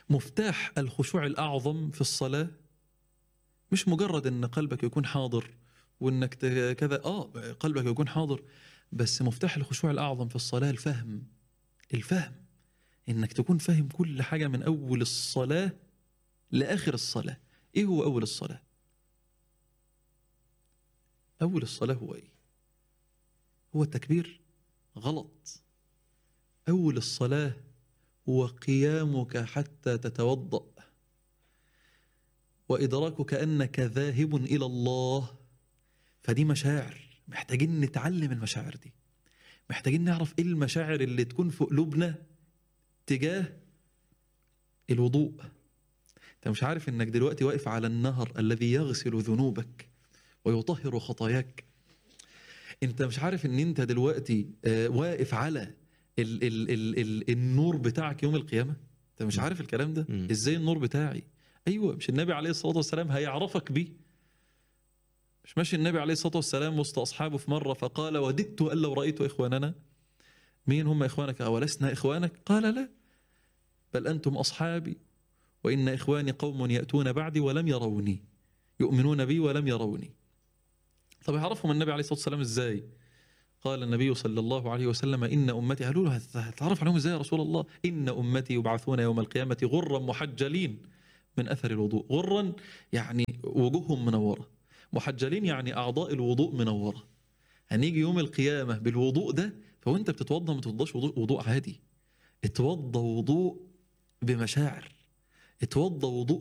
مفتاح الخشوع الأعظم في الصلاة مش مجرد ان قلبك يكون حاضر وانك ت- كذا اه قلبك يكون حاضر بس مفتاح الخشوع الاعظم في الصلاه الفهم الفهم انك تكون فاهم كل حاجه من اول الصلاه لاخر الصلاه ايه هو اول الصلاه اول الصلاه هو ايه هو التكبير غلط اول الصلاه هو قيامك حتى تتوضأ وإدراكك أنك ذاهب إلى الله فدي مشاعر محتاجين نتعلم المشاعر دي محتاجين نعرف إيه المشاعر اللي تكون في قلوبنا تجاه الوضوء أنت مش عارف إنك دلوقتي واقف على النهر الذي يغسل ذنوبك ويطهر خطاياك أنت مش عارف إن أنت دلوقتي آه، واقف على ال ال ال ال النور بتاعك يوم القيامة أنت مش عارف الكلام ده مم. إزاي النور بتاعي ايوه مش النبي عليه الصلاه والسلام هيعرفك بيه مش ماشي النبي عليه الصلاه والسلام وسط اصحابه في مره فقال وددت ان لو رايت اخواننا مين هم اخوانك اولسنا اخوانك قال لا بل انتم اصحابي وان اخواني قوم ياتون بعدي ولم يروني يؤمنون بي ولم يروني طب يعرفهم النبي عليه الصلاه والسلام ازاي قال النبي صلى الله عليه وسلم ان امتي قالوا له هت- هتعرف عليهم ازاي يا رسول الله ان امتي يبعثون يوم القيامه غرا محجلين من اثر الوضوء غرا يعني وجوههم منوره محجلين يعني اعضاء الوضوء منوره هنيجي يوم القيامه بالوضوء ده فوانت بتتوضا ما تتوضاش وضوء, وضوء عادي اتوضا وضوء بمشاعر اتوضا وضوء